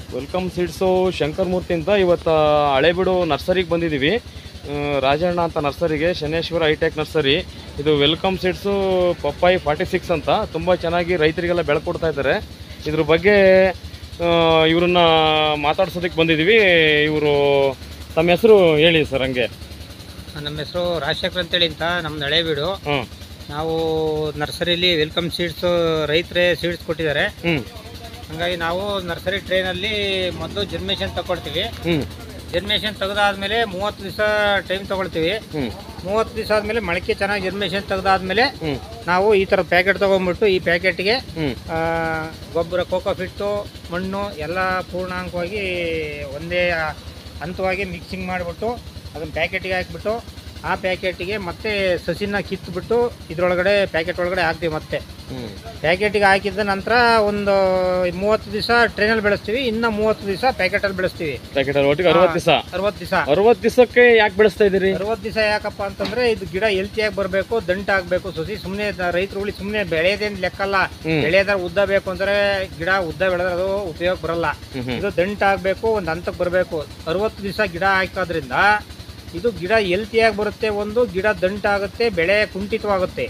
Welcome seeds Shankar ಮೂರ್ತಿ ಅಂತ ಇವತ್ತು ಹಳೇಬೀಡು ನರ್ಸರಿಗೆ ಬಂದಿದ್ದೀವಿ ಆ, ರಾಜಣ್ಣ ಅಂತ ನರ್ಸರಿಗೆ ಶನೇಶ್ವರ ಹೈಟೆಕ್ ನರ್ಸರಿ ಇದು ವೆಲ್ಕಮ್ ಸೀಡ್ಸು ಪಪ್ಪಾಯಿ ಫಾರ್ಟಿ ಸಿಕ್ಸ್ ಅಂತ ತುಂಬ ಚೆನ್ನಾಗಿ ರೈತರಿಗೆಲ್ಲ ಬೆಳ್ಕೊಡ್ತಾ ಇದ್ದಾರೆ ಇದ್ರ ಬಗ್ಗೆ ಆ, ಇವ್ರನ್ನ ಮಾತಾಡ್ಸೋದಕ್ಕೆ ಬಂದಿದ್ದೀವಿ ಇವರು ತಮ್ಮ ಹೆಸರು ಹೇಳಿ ಸರ್ ಹಂಗೆ ನಮ್ಮ ಹೆಸರು ರಾಜಶೇಖರ್ ಅಂತೇಳಿ ಅಂತ ನಮ್ದು ಹಳೇಬೀಡು ಹಾಂ ನಾವು ನರ್ಸರಿಲಿ ವೆಲ್ಕಮ್ ಸೀಡ್ಸ್ ರೈತರೇ ಸೀಡ್ಸ್ ಕೊಟ್ಟಿದ್ದಾರೆ ಹ್ಞೂ ಹಂಗಾಗಿ ನಾವು ನರ್ಸರಿ ಟ್ರೈನಲ್ಲಿ ಮೊದಲು ಜರ್ಮೇಷನ್ ತಗೊಳ್ತೀವಿ ಹ್ಞೂ ಜರ್ಮೇಷನ್ ತೆಗೆದಾದ್ಮೇಲೆ ಮೂವತ್ತು ದಿವಸ ಟೈಮ್ ತಗೊಳ್ತೀವಿ ಹ್ಞೂ ಮೂವತ್ತು ದಿವಸ ಆದಮೇಲೆ ಮೊಳಕೆ ಚೆನ್ನಾಗಿ ಜರ್ಮೇಷನ್ ತೆಗೆದಾದ್ಮೇಲೆ ಹ್ಞೂ ನಾವು ಈ ಥರ ಪ್ಯಾಕೆಟ್ ತೊಗೊಂಡ್ಬಿಟ್ಟು ಈ ಪ್ಯಾಕೆಟ್ಗೆ ಹ್ಞೂ ಗೊಬ್ಬರ ಕೋಕೋ ಫಿಟ್ಟು ಮಣ್ಣು ಎಲ್ಲ ಪೂರ್ಣಾಂಕವಾಗಿ ಒಂದೇ ಹಂತವಾಗಿ ಮಿಕ್ಸಿಂಗ್ ಮಾಡಿಬಿಟ್ಟು ಅದನ್ನು ಪ್ಯಾಕೆಟಿಗೆ ಹಾಕ್ಬಿಟ್ಟು ಆ ಪ್ಯಾಕೆಟಿಗೆ ಮತ್ತೆ ಸಸಿನ ಕಿತ್ತುಬಿಟ್ಟು ಇದ್ರೊಳಗಡೆ ಪ್ಯಾಕೆಟ್ ಒಳಗಡೆ ಹಾಕ್ತೀವಿ ಮತ್ತೆ ಹ್ಞೂ ಪ್ಯಾಕೆಟಿಗೆ ಹಾಕಿದ ನಂತರ ಒಂದು ಮೂವತ್ತು ದಿವಸ ಟ್ರೈನಲ್ಲಿ ಬೆಳೆಸ್ತೀವಿ ಇನ್ನು ಮೂವತ್ತು ದಿವಸ ಪ್ಯಾಕೆಟಲ್ಲಿ ಬೆಳೆಸ್ತೀವಿ ಪ್ಯಾಕೆಟಲ್ಲಿ ಒಟ್ಟಿಗೆ ಅರವತ್ತು ದಿವಸ ಅರವತ್ತು ದಿವಸ ಅರವತ್ತು ದಿವಸಕ್ಕೆ ಯಾಕೆ ಬೆಳೆಸ್ತಾ ಇದ್ದೀರಿ ಅರವತ್ತು ದಿವಸ ಯಾಕಪ್ಪ ಅಂತಂದ್ರೆ ಇದು ಗಿಡ ಹೆಲ್ತಿಯಾಗಿ ಬರಬೇಕು ದಂಟ ಆಗಬೇಕು ಸಸಿ ಸುಮ್ಮನೆ ರೈತರುಗಳು ಸುಮ್ಮನೆ ಬೆಳೆಯೋದೇನು ಲೆಕ್ಕಲ್ಲ ಹ್ಮ್. ಬೆಳೆಯೋದ್ರ ಉದ್ದ ಬೇಕು ಅಂದ್ರೆ ಗಿಡ ಉದ್ದ ಬೆಳೆದ್ರೆ ಅದು ಉಪಯೋಗ ಬರಲ್ಲ ಹ್ಞೂ ಹ್ಞೂ ಇದು ದಂಟ ಆಗಬೇಕು ಒಂದು ಹಂತಕ್ಕೆ ಬರಬೇಕು ಅರವತ್ತು ದಿವಸ ಗಿಡ ಹಾಕೋದ್ರಿಂದ ಇದು ಗಿಡ ಹೆಲ್ತಿಯಾಗಿ ಬರುತ್ತೆ ಒಂದು ಗಿಡ ದಂಟ ಆಗುತ್ತೆ ಬೆಳೆ ಕುಂಠಿತವಾಗುತ್ತೆ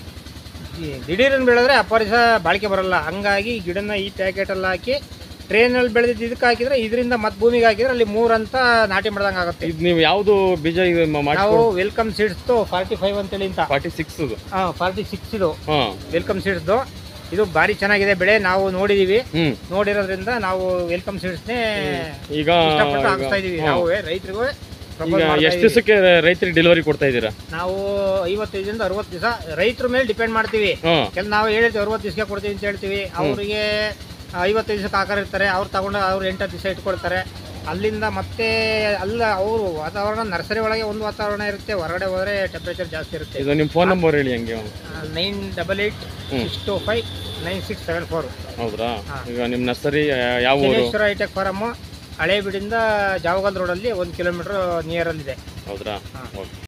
ಈ ದಿಢೀರನ್ ಬೆಳೆದ್ರೆ ಅಪರಿಸ ಬಾಳಿಕೆ ಬರಲ್ಲ ಹಂಗಾಗಿ ಈ ಗಿಡನ ಈ ಪ್ಯಾಕೆಟಲ್ಲಿ ಹಾಕಿ ಟ್ರೇನಲ್ಲಿ ಬೆಳೆದಿದ್ದು ಇದಕ್ಕೆ ಹಾಕಿದ್ರೆ ಇದರಿಂದ ಮತ್ತೆ ಭೂಮಿಗೆ ಹಾಕಿದ್ರೆ ಅಲ್ಲಿ ಮೂರಂತ ನಾಟಿ ಮಾಡ್ದಂಗೆ ಆಗುತ್ತೆ ಇದು ನೀವು ಯಾವುದು ಬೀಜ ಇದು ಮಾಡಿ ನಾವು ವೆಲ್ಕಮ್ ಸೀಡ್ಸ್ ಫಾರ್ಟಿ ಫೈವ್ ಅಂತೇಳಿ ಅಂತ ಫಾರ್ಟಿ ಸಿಕ್ಸ್ ಇದು ಫಾರ್ಟಿ ಸಿಕ್ಸ್ ಇದು ಹಾಂ ವೆಲ್ಕಮ್ ಸೀಡ್ಸ್ದು ಇದು ಭಾರಿ ಚೆನ್ನಾಗಿದೆ ಬೆಳೆ ನಾವು ನೋಡಿದೀವಿ ಹ್ಞೂ ನೋಡಿರೋದ್ರಿಂದ ನಾವು ವೆಲ್ಕಮ್ ಸೀಡ್ಸ್ನೇ ಈಗ ಇಷ್ಟಪಟ್ಟು ಹಾಕ್ಸ್ತಾ ಇದೀವಿ ನಾವು ರೈತರಿಗೂ ಈಗ ಎಷ್ಟು ದಿವಸಕ್ಕೆ ರೈತರಿಗೆ ಡೆಲಿವರಿ ಕೊಡ್ತಾ ಇದ್ದೀರಾ ನಾವು ಐವತ್ತೈದರಿಂದ ಅರವತ್ತು ದಿವಸ ರೈತರ ಮೇಲೆ ಡಿಪೆಂಡ್ ಮಾಡ್ತೀವಿ ಹಾಂ ಕೆಲ ನಾವು ಹೇಳ್ತೀವಿ ಅರವತ್ತು ದಿವಸಕ್ಕೆ ಕೊಡ್ತೀವಿ ಅಂತ ಹೇಳ್ತೀವಿ ಅವರಿಗೆ ಐವತ್ತೈದು ದಿವಸಕ್ಕೆ ಆಕಾರ ಇರ್ತಾರೆ ಅವ್ರು ತಗೊಂಡು ಅವ್ರು ಎಂಟತ್ತು ದಿವಸ ಇಟ್ಕೊಳ್ತಾರೆ ಅಲ್ಲಿಂದ ಮತ್ತೆ ಅಲ್ಲ ಅವರು ವಾತಾವರಣ ನರ್ಸರಿ ಒಳಗೆ ಒಂದು ವಾತಾವರಣ ಇರುತ್ತೆ ಹೊರಗಡೆ ಹೋದರೆ ಟೆಂಪ್ರೇಚರ್ ಜಾಸ್ತಿ ಇರುತ್ತೆ ಇದು ನಿಮ್ಮ ಫೋನ್ ನಂಬರ್ ಹೇಳಿ ಹಂಗೆ nine double eight hmm. Six two five nine six seven four ಹೌದ್ರಾ ಹಾ. ಈಗ ನಿಮ್ಮ ನರ್ಸರಿ ಯಾವ ಊರು ಶನೇಶ್ವರ ಹೈಟೆಕ್ ಫಾರಮ್ಮು ಹಳೇಬೀಡಿಂದ ಜಾವಗಲ್ ರೋಡಲ್ಲಿ ಒಂದು ಕಿಲೋಮೀಟ್ರ್ ನಿಯರಲ್ಲಿದೆ ಹೌದ್ರಾ ಹಾ. ಓಕೆ